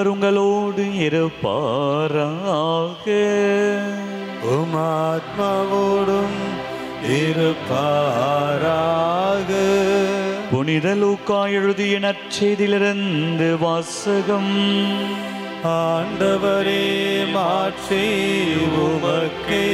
ஆண்டவர் உங்களோடு இருப்பாராக உமாத்மாவோடும் இருப்பாராக புனித லூக்கா எழுதிய நற்செய்தியிலிருந்து வாசகம் ஆண்டவரே மாற்றி உமக்கே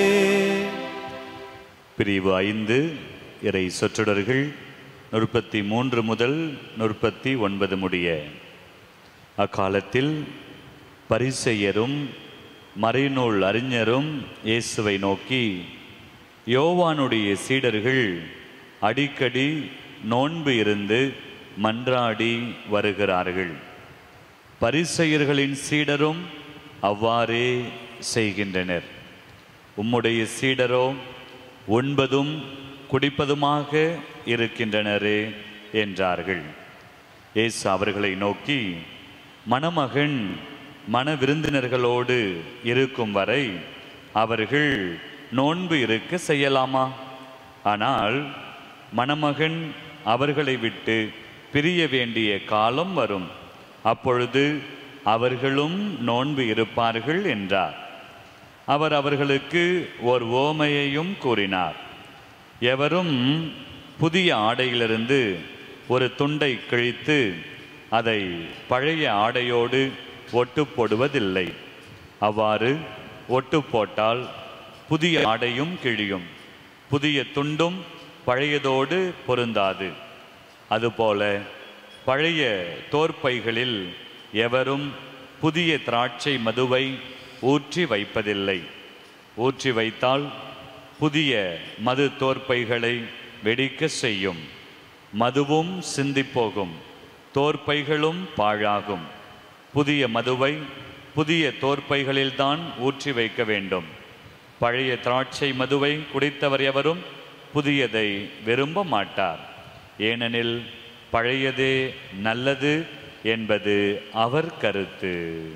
பிரிவு ஐந்து இறை சொற்றொடர்கள் முப்பத்தி மூன்று முதல் முப்பத்தி ஒன்பது முடிய அக்காலத்தில் பரிசெயரும் மறைநூல் அறிஞரும் இயேசுவை நோக்கி யோவானுடைய சீடர்கள் அடிக்கடி நோன்பு இருந்து மன்றாடி வருகிறார்கள் பரிசெயர்களின் சீடரும் அவ்வாறே செய்கின்றனர் உம்முடைய சீடரோ உண்பதும் குடிப்பதுமாக இருக்கின்றனரே என்றார்கள் இயேசு அவர்களை நோக்கி மணமகன் மன விருந்தினர்களோடு இருக்கும் வரை அவர்கள் நோன்பு இருக்க செய்யலாமா ஆனால் மணமகன் அவர்களை விட்டு பிரிய வேண்டிய காலம் வரும் அப்பொழுது அவர்களும் நோன்பு இருப்பார்கள் என்றார் அவர் அவர்களுக்கு ஓர் ஓமையையும் கூறினார் எவரும் புதிய ஆடையிலிருந்து ஒரு துண்டை கிழித்து அதை பழைய ஆடையோடு ஒட்டு போடுவதில்லை அவ்வாறு ஒட்டு போட்டால் புதிய ஆடையும் கிழியும் புதிய துண்டும் பழையதோடு பொருந்தாது அதுபோல பழைய தோற்பைகளில் எவரும் புதிய திராட்சை மதுவை ஊற்றி வைப்பதில்லை ஊற்றி வைத்தால் புதிய மது தோற்பைகளை வெடிக்க செய்யும் மதுவும் சிந்திப்போகும் தோற்பைகளும் பாழாகும் புதிய மதுவை புதிய தோற்பைகளில்தான் ஊற்றி வைக்க வேண்டும் பழைய திராட்சை மதுவை குடித்தவர் எவரும் புதியதை விரும்ப மாட்டார் ஏனெனில் பழையதே நல்லது என்பது அவர் கருத்து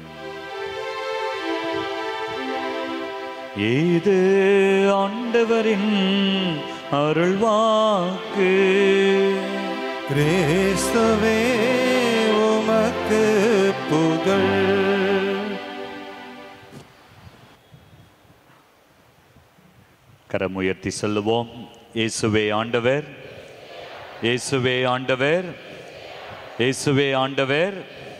இது ஆண்டவரின் அருள்வாக்கு கிறிஸ்துவே உமக்கு புகழ் கரமுயர்த்தி சொல்லுவோம் இயேசுவே ஆண்டவர் இயேசுவே ஆண்டவர் இயேசுவே ஆண்டவர்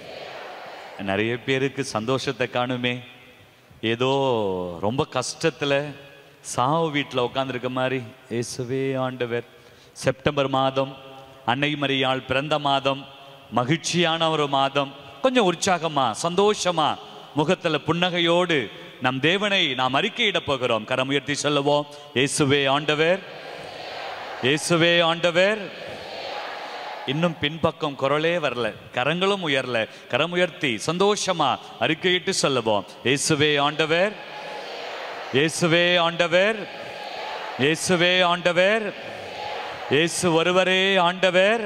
நிறைய பேருக்கு சந்தோஷத்தை காணுமே ஏதோ ரொம்ப கஷ்டத்தில் சாவு வீட்டில் உட்காந்துருக்க மாதிரி இயேசுவே ஆண்டவர் செப்டம்பர் மாதம் அன்னை மரியாள் பிறந்த மாதம் மகிழ்ச்சியான ஒரு மாதம் கொஞ்சம் உற்சாகமா சந்தோஷமா முகத்துல புன்னகையோடு நம் தேவனை நாம் அறிக்கையிட போகிறோம் கரம் உயர்த்தி சொல்லுவோம் இயேசுவே ஆண்டவர் இயேசுவே ஆண்டவர் இன்னும் பின்பக்கம் குரலே வரல கரங்களும் உயரல கரம் உயர்த்தி சந்தோஷமா அறிக்கையிட்டு சொல்லுவோம் இயேசுவே ஆண்டவர் இயேசுவே ஆண்டவர் இயேசுவே ஆண்டவர் இயேசு ஒருவரே ஆண்டவர்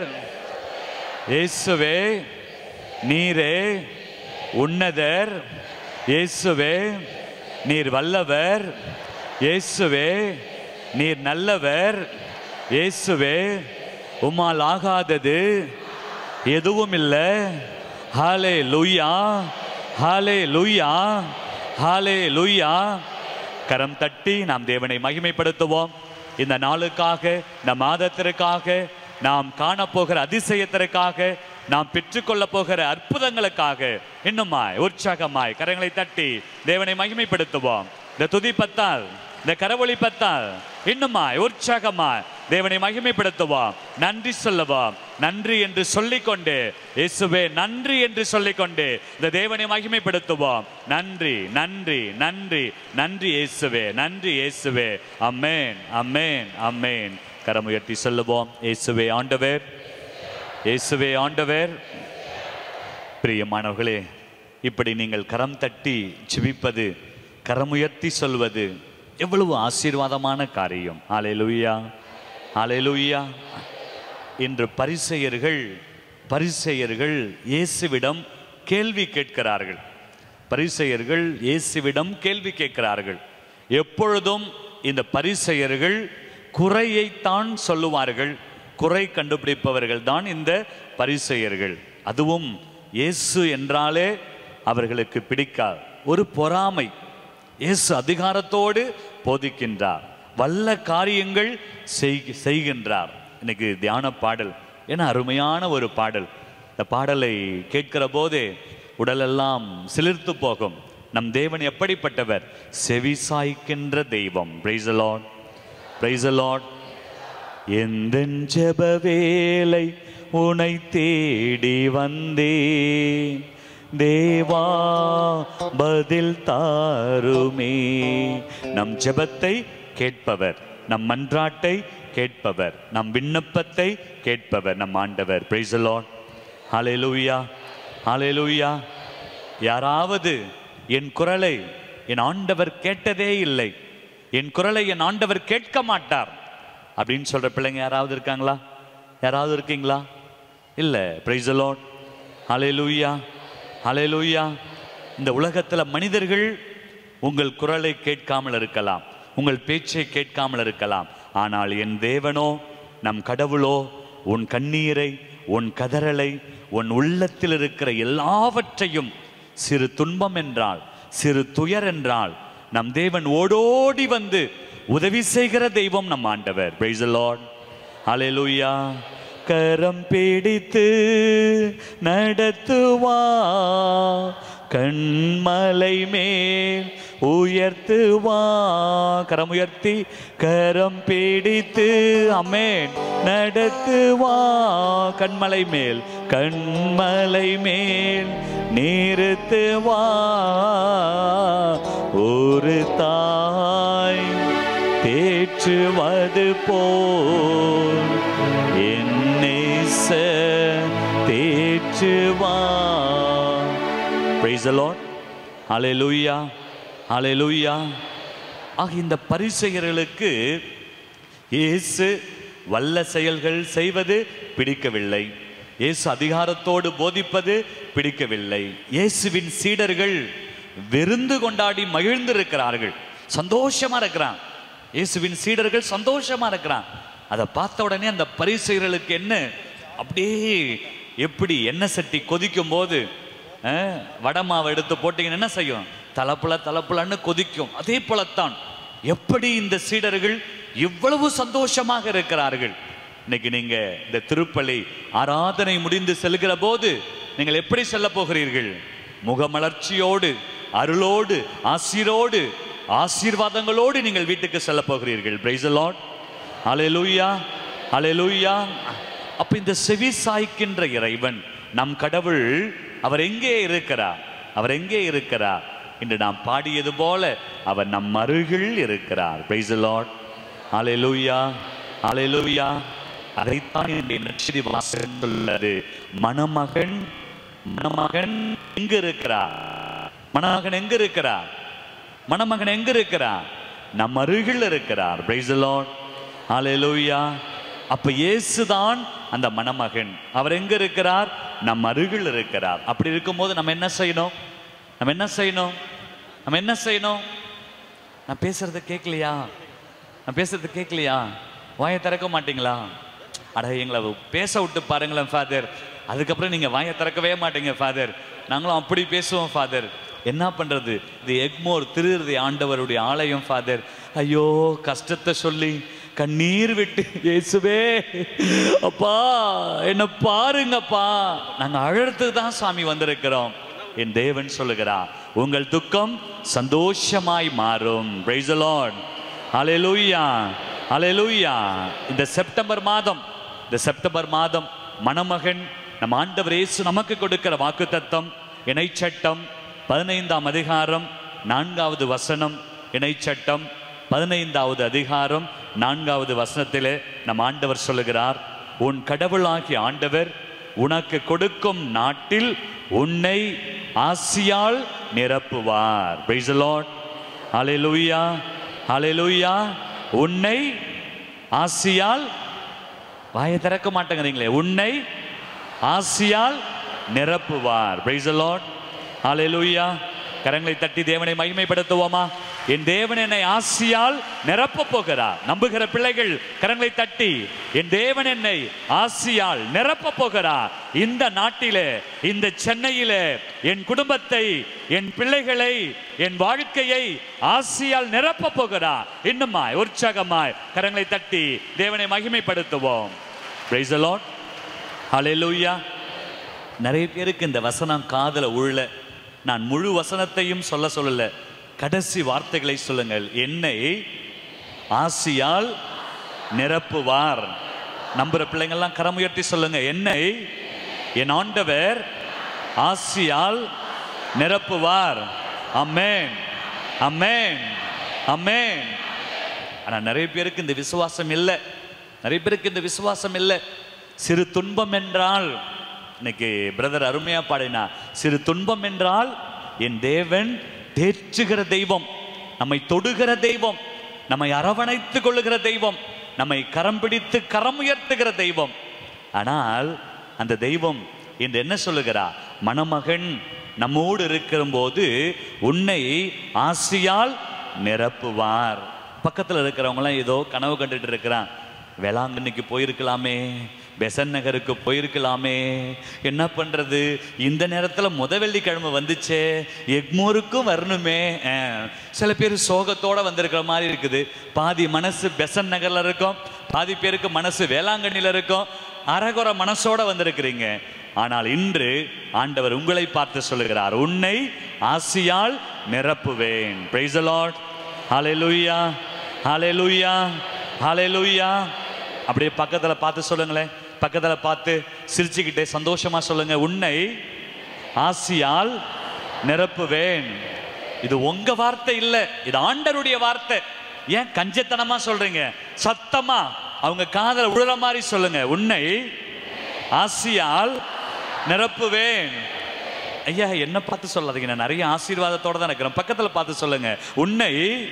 இயேசுவே நீரே உன்னதர் இயேசுவே நீர் வல்லவர் இயேசுவே நீர் நல்லவர் இயேசுவே உம்மால் ஆகாதது எதுவும் இல்லை ஹாலே லுய்யா ஹாலே லுய்யா ஹாலே லுய்யா கரம் தட்டி நாம் தேவனை மகிமைப்படுத்துவோம் இந்த நாளுக்காக இந்த மாதத்திற்காக நாம் காணப்போகிற அதிசயத்திற்காக நாம் பெற்றுக்கொள்ள போகிற அற்புதங்களுக்காக இன்னுமாய் உற்சாகமாய் கரங்களை தட்டி தேவனை மகிமைப்படுத்துவோம் இந்த துதி பத்தால் இந்த கரவொளி பத்தால் இன்னுமாய் உற்சாகமாய் தேவனை மகிமைப்படுத்துவோம் நன்றி சொல்லுவோம் நன்றி என்று சொல்லிக்கொண்டு இயேசுவே நன்றி என்று சொல்லிக்கொண்டு இந்த தேவனை மகிமைப்படுத்துவோம் நன்றி நன்றி நன்றி நன்றி இயேசுவே நன்றி இயேசுவே அம்மேன் அம்மேன் அம்மேன் கரமுயர்த்தி சொல்லுவோம் இயேசுவே ஆண்டவர் இயேசுவே ஆண்டவர் பிரியமானவர்களே இப்படி நீங்கள் கரம் தட்டி ஜெபிப்பது கரமுயர்த்தி சொல்வது எவ்வளவு ஆசீர்வாதமான காரியம் ஆலேலுயா ஆலேலுயா இன்று பரிசெயர்கள் பரிசெயர்கள் இயேசுவிடம் கேள்வி கேட்கிறார்கள் பரிசெயர்கள் இயேசுவிடம் கேள்வி கேட்கிறார்கள் எப்பொழுதும் இந்த பரிசெயர்கள் குறையைத்தான் சொல்லுவார்கள் குறை கண்டுபிடிப்பவர்கள் தான் இந்த பரிசெயர்கள் அதுவும் இயேசு என்றாலே அவர்களுக்கு பிடிக்காது ஒரு பொறாமை இயேசு அதிகாரத்தோடு போதிக்கின்றார் வல்ல காரியங்கள் செய்- செய்கின்றார் இன்னைக்கு தியான பாடல் என அருமையான ஒரு பாடல் இந்த பாடலை கேட்கிற போதே உடலெல்லாம் சிலிர்த்து போகும் நம் தேவன் எப்படிப்பட்டவர் செவி சாய்க்கின்ற தெய்வம் பிரைஸ் லார்ட் பிரைஸ் லார்ட் எந்த ஜெப வேலை உனை தேடி வந்தே தேவா பதில் தாருமே நம் ஜெபத்தை கேட்பவர் நம் மன்றாட்டை கேட்பவர் நம் விண்ணப்பத்தை கேட்பவர் நம் ஆண்டவர் பிரைஸ் லார்ட் ஹalleluya ஹalleluya யாராவது என் குரலை என் ஆண்டவர் கேட்டதே இல்லை என் குரலை என் ஆண்டவர் கேட்க மாட்டார் அப்படின்னு சொல்ற பிள்ளைங்க யாராவது இருக்காங்களா யாராவது இருக்கீங்களா இல்ல பிரைஸ் லார்ட் ஹalleluya ஹalleluya இந்த உலகத்துல மனிதர்கள் உங்கள் குரலை கேட்காமல் இருக்கலாம் உங்கள் பேச்சை கேட்காமல் இருக்கலாம் ஆனால் என் தேவனோ நம் கடவுளோ உன் கண்ணீரை உன் கதறலை உன் உள்ளத்தில் இருக்கிற எல்லாவற்றையும் சிறு துன்பம் என்றால் சிறு துயர் என்றால் நம் தேவன் ஓடோடி வந்து உதவி செய்கிற தெய்வம் நம் ஆண்டவர் பிரைஸ் லார்ட் ஹalleluya கரம் பிடித்து நடத்துவா கண்மலை மேல் உயர்த்துவா கரம் உயர்த்தி கரம் பிடித்து அமேன் நடத்துவா கண்மலை மேல் கண்மலை மேல் நிறுத்துவா ஒரு தாய் தேற்றுவது போல் என்னை தேற்றுவா Praise the Lord. Hallelujah. Hallelujah. ஆக இந்த பரிசெயர்களுக்கு இயேசு வல்ல செயல்கள் செய்வது பிடிக்கவில்லை இயேசு அதிகாரத்தோடு போதிப்பது பிடிக்கவில்லை இயேசுவின் சீடர்கள் விருந்து கொண்டாடி மகிழ்ந்திருக்கிறார்கள் சந்தோஷமா இருக்கிறான் இயேசுவின் சீடர்கள் சந்தோஷமா இருக்கிறான் அதை பார்த்த உடனே அந்த பரிசெயர்களுக்கு என்ன அப்படியே எப்படி எண்ணெய் சட்டி கொதிக்கும் போது அஹ், வடை மாவை எடுத்து போட்டீங்கன்னா என்ன செய்யும் தலப்புல தலப்புலன்னு கொதிக்கும் அதே போலத்தான் எப்படி இந்த சீடர்கள் இவ்வளவு சந்தோஷமாக இருக்கிறார்கள் இன்னைக்கு நீங்க இந்த திருப்பலி ஆராதனை முடிந்து செல்கிற போது நீங்கள் எப்படி செல்ல போகிறீர்கள் முகமலர்ச்சியோடு அருளோடு ஆசீரோடு ஆசீர்வாதங்களோடு நீங்கள் வீட்டுக்கு செல்ல போகிறீர்கள் பிரைஸ் லார்ட் ஹalleluya ஹalleluya அப்ப இந்த செவி சாய்க்கின்ற இறைவன் நம் கடவுள் அவர் எங்கே இருக்கிறார் அவர் எங்கே இருக்கிறார் இன்று நாம் பாடியது போல அவர் நம் அருகில் இருக்கிறார் பிரைஸ் லார்ட் ஹalleluya ஹalleluya அதைத்தான் என்னுடைய நற்செய்தி வாசகம் சொல்லுது மணமகன் மணமகன் எங்க இருக்கிறார் மணமகன் எங்க இருக்கிறார் மணமகன் எங்க இருக்கிறார் நம் அருகில் இருக்கிறார் பிரைஸ் லார்ட் ஹalleluya அப்ப இயேசுதான் அந்த மணமகன் அவர் எங்க இருக்கிறார் நம் அருகில் இருக்கிறார் அப்படி இருக்கும்போது நம்ம என்ன செய்யணும் நம்ம என்ன செய்யணும் நம்ம என்ன செய்யணும் நான் பேசுறத கேட்கலையா நான் பேசுறது கேட்கலையா வாயை திறக்க மாட்டீங்களா அட எங்களை பேச விட்டு பாருங்களேன் ஃபாதர் அதுக்கப்புறம் நீங்க வாயை திறக்கவே மாட்டீங்க ஃபாதர் நாங்களும் அப்படி பேசுவோம் ஃபாதர் என்ன பண்றது இது எக்மோர் திருதி ஆண்டவருடைய ஆலயம் ஃபாதர் ஐயோ கஷ்டத்தை சொல்லி கண்ணீர் விட்டு இயேசுவே அப்பா என்ன பாருங்கப்பா நாங்க அழறதுக்கு தான் சாமி வந்திருக்கிறோம் என் தேவன் சொல்லுகிறார் உங்கள் துக்கம் சந்தோஷமாய் மாறும் பிரைஸ் லார்ட் ஹalleluya ஹalleluya இந்த செப்டம்பர் மாதம் இந்த செப்டம்பர் மாதம் மணமகன் நம் ஆண்டவர் இயேசு நமக்கு கொடுக்கிற வாக்குத்தத்தம் இணைச்சட்டம் பதினைந்தாம் அதிகாரம் நான்காவது வசனம் இணைச்சட்டம் பதினைந்தாவது அதிகாரம் நான்காவது வசனத்திலே நம் ஆண்டவர் சொல்லுகிறார் உன் கடவுளாகிய ஆண்டவர் உனக்கு கொடுக்கும் நாட்டில் உன்னை ஆசியால் நிரப்புவார் பிரைஸ் லார்ட் ஹalleluya ஹalleluya உன்னை ஆசியால் வாயை திறக்க மாட்டேங்கிறீங்களே உன்னை ஆசியால் நிரப்புவார் பிரைஸ் லார்ட் ஹalleluya கரங்களை தட்டி தேவனை மகிமைப்படுத்துவோமா என் தேவன் என்னை ஆசியால் நிரப்ப போகிறார் நம்புகிற பிள்ளைகள் கரங்களை தட்டி என் தேவன் என்னை ஆசியால் நிரப்ப போகிறார் இந்த நாட்டிலே இந்த சென்னையிலே என் குடும்பத்தை என் பிள்ளைகளை என் வாழ்க்கையை ஆசியால் நிரப்ப போகிறார் இன்னுமாய் உற்சாகமாய் கரங்களை தட்டி தேவனை மகிமைப்படுத்துவோம் Praise the Lord. Hallelujah. நிறைய பேருக்கு இந்த வசனம் காதல உள்ள நான் முழு வசனத்தையும் சொல்ல சொல்லல கடைசி வார்த்தைகளை சொல்லுங்கள் என்னை ஆசியால் நிரப்புவார் நம்புற பிள்ளைங்கள்லாம் கரம் உயர்த்தி சொல்லுங்க என்னை என் ஆண்டவர் ஆசியால் நிரப்புவார் அம்மேன் அம்மேன் அம்மேன் ஆனா நிறைய பேருக்கு இந்த விசுவாசம் இல்லை நிறைய பேருக்கு இந்த விசுவாசம் இல்லை சிறு துன்பம் என்றால் இன்னைக்கு பிரதர் அருமையா பாடினா சிறு துன்பம் என்றால் என் தேவன் தேற்றுகிற தெய்வம் நம்மை தொடுகிற தெய்வம் நம்மை அரவணைத்துக் கொள்ளுகிற தெய்வம் நம்மை கரம் பிடித்து கரம் உயர்த்துகிற தெய்வம் ஆனால் அந்த தெய்வம் என்று என்ன சொல்லுகிறா மணமகன் நம்மோடு இருக்கிற போது உன்னை ஆசியால் நிரப்புவார் பக்கத்தில் இருக்கிறவங்களாம் ஏதோ கனவு கண்டுட்டு இருக்கிறான் வேளாங்கண்ணிக்கு போயிருக்கலாமே பெசன் நகருக்கு போயிருக்கலாமே என்ன பண்றது இந்த நேரத்துல முத வெள்ளிக்கிழமை வந்துச்சே எக்மோருக்கும் வரணுமே அஹ், சில பேர் சோகத்தோட வந்திருக்கிற மாதிரி இருக்குது பாதி மனசு பெசன் நகர்ல இருக்கும் பாதி பேருக்கு மனசு வேளாங்கண்ணில இருக்கும் அரகுற மனசோட வந்திருக்கிறீங்க ஆனால் இன்று ஆண்டவர் உங்களை பார்த்து சொல்லுகிறார் உன்னை ஆசியால் நிரப்புவேன் பிரைஸ் லார்ட் ஹalleluya ஹalleluya ஹalleluya அப்படியே பக்கத்துல பார்த்து சொல்லுங்களேன் பக்கத்துல பார்த்து சிரிச்சுக்கிட்டே சந்தோஷமா சொல்லுங்க உன்னை ஆசியால் நிரப்புவேன் இது உங்க வார்த்தை இல்ல இது ஆண்டருடைய வார்த்தை ஏன் கஞ்சத்தனமா சொல்றீங்க சத்தமா அவங்க காதல உழுற மாதிரி சொல்லுங்க உன்னை ஆசியால் நிரப்புவேன் ஐயா என்ன பார்த்து சொல்லாதீங்க நான் நிறைய ஆசீர்வாதத்தோட தான் இருக்கிறேன் பக்கத்துல பார்த்து சொல்லுங்க உன்னை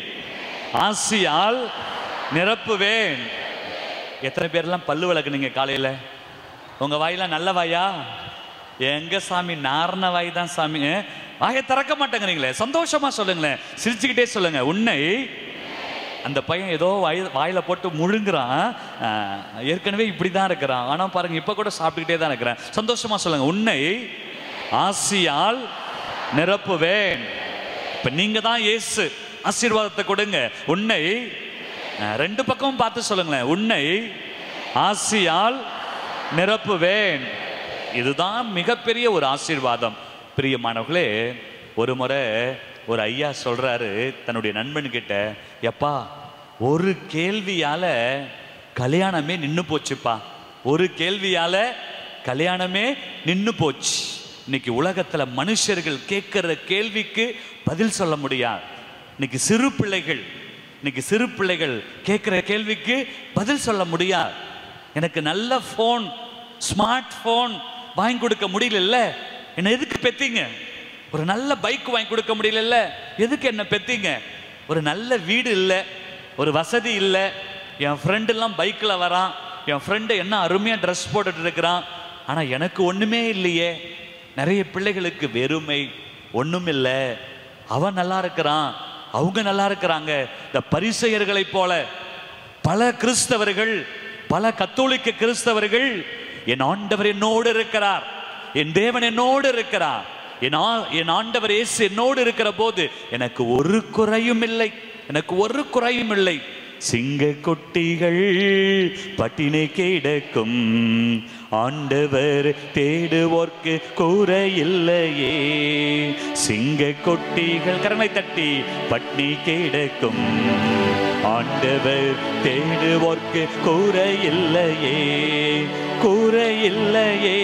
ஆசியால் நிரப்புவேன் எத்தனை பேர்லாம் பல்லு விளக்குனீங்க காலையில உங்க வாயில நல்ல வாயா எங்க சாமி நாரண வாய் தான் சாமி அஹ், வாயை திறக்க மாட்டேங்கிறீங்களே சந்தோஷமா சொல்லுங்களேன் சிரிச்சுக்கிட்டே சொல்லுங்க உன்னை அந்த பையன் ஏதோ வாய் வாயில போட்டு முழுங்குறான் அஹ், ஏற்கனவே இப்படி தான் இருக்கிறான் ஆனா பாருங்க இப்ப கூட சாப்பிட்டுக்கிட்டே தான் இருக்கிறேன் சந்தோஷமா சொல்லுங்க உன்னை ஆசியால் நிரப்புவேன் இப்ப நீங்க தான் இயேசு ஆசீர்வாதத்தை கொடுங்க உன்னை அஹ், ரெண்டு பக்கமும் பார்த்து சொல்லுங்களேன் உன்னை ஆசியால் நிரப்புவேன் இதுதான் மிகப்பெரிய ஒரு ஆசீர்வாதம் பிரியமானவர்களே ஒரு முறை ஒரு ஐயா சொல்றாரு தன்னுடைய நண்பன் கிட்ட எப்பா ஒரு கேள்வியால கல்யாணமே நின்னு போச்சுப்பா ஒரு கேள்வியால கல்யாணமே நின்னு போச்சு இன்னைக்கு உலகத்துல மனுஷர்கள் கேட்கிற கேள்விக்கு பதில் சொல்ல முடியாது இன்னைக்கு சிறு பிள்ளைகள் இன்னைக்கு சிறு பிள்ளைகள் கேட்கிற கேள்விக்கு பதில் சொல்ல முடியாது எனக்கு நல்ல ஃபோன் ஸ்மார்ட் ஃபோன் வாங்கி கொடுக்க முடியல என்ன எதுக்கு பெத்தீங்க ஒரு நல்ல பைக் வாங்கி கொடுக்க முடியல எதுக்கு என்ன பெத்தீங்க ஒரு நல்ல வீடு இல்லை ஒரு வசதி இல்லை என் ஃப்ரெண்டு எல்லாம் பைக்கில் வரான் என் ஃப்ரெண்டு என்ன அருமையாக ட்ரெஸ் போட்டுட்டு இருக்கிறான் ஆனால் எனக்கு ஒன்றுமே இல்லையே நிறைய பிள்ளைகளுக்கு வெறுமை ஒன்றும் இல்லை அவன் நல்லா இருக்கிறான் அவங்க நல்லா இருக்கிறாங்க இந்த பரிசெயர்களைப் போல பல கிறிஸ்தவர்கள் பல கத்தோலிக்க கிறிஸ்தவர்கள் என் ஆண்டவர் என்னோடு இருக்கிறார் என் தேவன் என்னோடு இருக்கிறார் என் ஆ- என் ஆண்டவர் இயேசு என்னோடு இருக்கிற போது எனக்கு ஒரு குறையும் இல்லை எனக்கு ஒரு குறையும் இல்லை சிங்க குட்டிகள் பட்டினை கிடக்கும் ஆண்டவர் தேடுவோர்க்கு கூரை இல்லையே சிங்க குட்டிகள் கரங்களை தட்டி பட்டினி கிடக்கும் ஆண்டவர் தேடுவோர்க்கு கூரை இல்லையே கூரை இல்லையே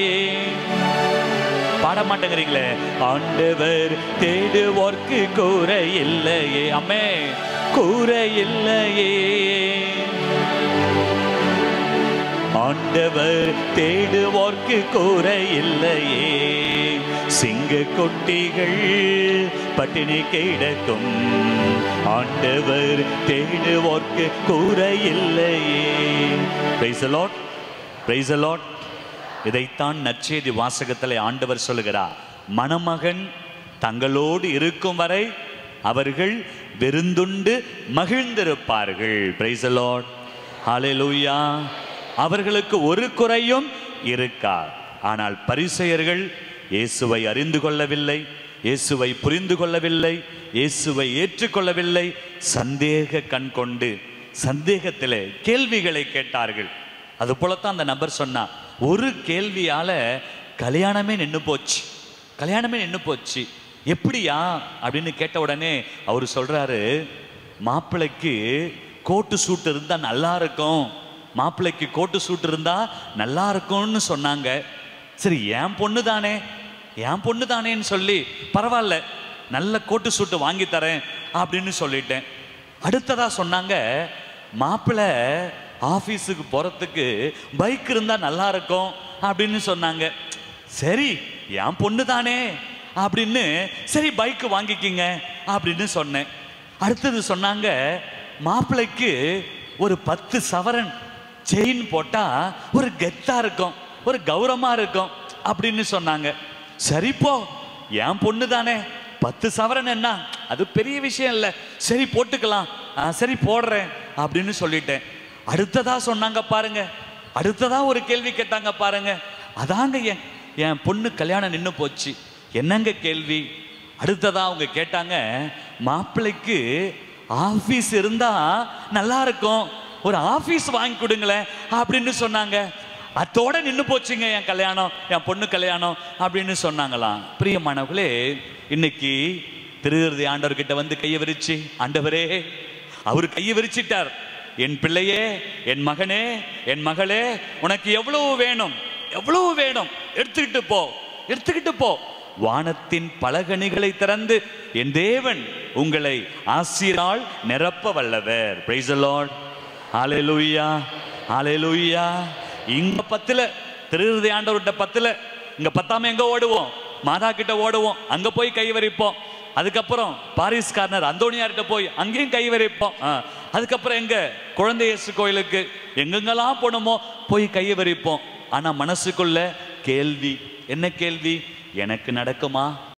பாட மாட்டேங்கிறீங்களே ஆண்டவர் தேடுவோர்க்கு கூரை இல்லையே அம்மே கூரை இல்லையே ஆண்டவர் தேடுவோர்க்கு கூரை இல்லையே சிங்க கொட்டிகள் பட்டினி கிடக்கும் ஆண்டவர் தேடுவோர்க்கு கூரை இல்லையே Praise the Lord. Praise the Lord. இதைத்தான் நற்செய்தி வாசகத்தில் ஆண்டவர் சொல்லுகிறார் மணமகன் தங்களோடு இருக்கும் வரை அவர்கள் விருந்துண்டு மகிழ்ந்திருப்பார்கள் பிரைஸ் லார்ட் ஹalleluya அவர்களுக்கு ஒரு குறையும் இருக்கா ஆனால் பரிசெயர்கள் இயேசுவை அறிந்து கொள்ளவில்லை இயேசுவை புரிந்து கொள்ளவில்லை இயேசுவை ஏற்றுக்கொள்ளவில்லை சந்தேக கண் கொண்டு சந்தேகத்திலே கேள்விகளை கேட்டார்கள் அது போலத்தான் அந்த நபர் சொன்னா ஒரு கேள்வியால கல்யாணமே நின்று போச்சு கல்யாணமே நின்று போச்சு எப்படியா அப்படின்னு கேட்ட உடனே அவர் சொல்றாரு மாப்பிள்ளைக்கு கோட்டு சூட் இருந்தா நல்லா இருக்கும் மாப்பிள்ளைக்கு கோட்டு சூட் இருந்தா நல்லா இருக்கும்னு சொன்னாங்க சரி என் பொண்ணு தானே என் பொண்ணு தானேன்னு சொல்லி பரவாயில்ல நல்ல கோட்டு சூட்டு வாங்கி தரேன் அப்படின்னு சொல்லிட்டேன் அடுத்ததா சொன்னாங்க மாப்பிள்ளை ஆஃபீஸுக்கு போறதுக்கு பைக் இருந்தா நல்லா இருக்கும் அப்படின்னு சொன்னாங்க சரி என் பொண்ணு தானே அப்படின்னு சரி பைக் வாங்கிக்கிங்க அப்படின்னு சொன்னேன் அடுத்தது சொன்னாங்க மாப்பிள்ளைக்கு ஒரு பத்து சவரன் செயின் போட்டா ஒரு கெத்தா இருக்கும் ஒரு கௌரவமா இருக்கும் அப்படின்னு சொன்னாங்க சரி போ என் பொண்ணு தானே பத்து சவரன் என்ன அது பெரிய விஷயம் இல்லை சரி போட்டுக்கலாம் ஆ, சரி போடுறேன் அப்படின்னு சொல்லிட்டேன் அடுத்ததா சொன்னாங்க பாருங்க அடுத்ததா ஒரு கேள்வி கேட்டாங்க பாருங்க அதாங்க என் என் பொண்ணு கல்யாணம் நின்று போச்சு என்னங்க கேள்வி அடுத்ததா அவங்க கேட்டாங்க மாப்பிள்ளைக்கு ஆபீஸ் இருந்தா நல்லா இருக்கும் ஒரு ஆபீஸ் வாங்கி கொடுங்களேன் அப்படின்னு சொன்னாங்க அத்தோட நின்று போச்சுங்க என் கல்யாணம் என் பொண்ணு கல்யாணம் அப்படின்னு சொன்னாங்களாம் பிரியமானவர்களே இன்னைக்கு திருவிருதி ஆண்டவர்கிட்ட வந்து கையை விரிச்சு ஆண்டவரே அவர் கையை விரிச்சிட்டார் என் பிள்ளையே என் மகனே என் மகளே உனக்கு எவ்வளவு வேணும் எவ்வளவு வேணும் எடுத்துக்கிட்டு போ எடுத்துக்கிட்டு போ வானத்தின் பலகணிகளை திறந்து என் தேவன் உங்களை ஆசிரால் நிரப்ப வல்லவர் பிரைஸ் லார்ட் ஹalleluya ஹalleluya இங்க பத்துல திருஹிருதய ஆண்டவர்கிட்ட பத்துல இங்க பத்தாம எங்க ஓடுவோம் மாதா கிட்ட ஓடுவோம் அங்க போய் கை வரிப்போம் அதுக்கப்புறம் பாரிஸ் கார்னர் அந்தோனியார்கிட்ட போய் அங்கேயும் கை வரிப்போம் ஆ. அதுக்கப்புறம் எங்க குழந்தை இயேசு கோயிலுக்கு எங்கெங்கெல்லாம் போனோமோ போய் கையை வரிப்போம் ஆனா மனசுக்குள்ள கேள்வி என்ன கேள்வி எனக்கு நடக்குமா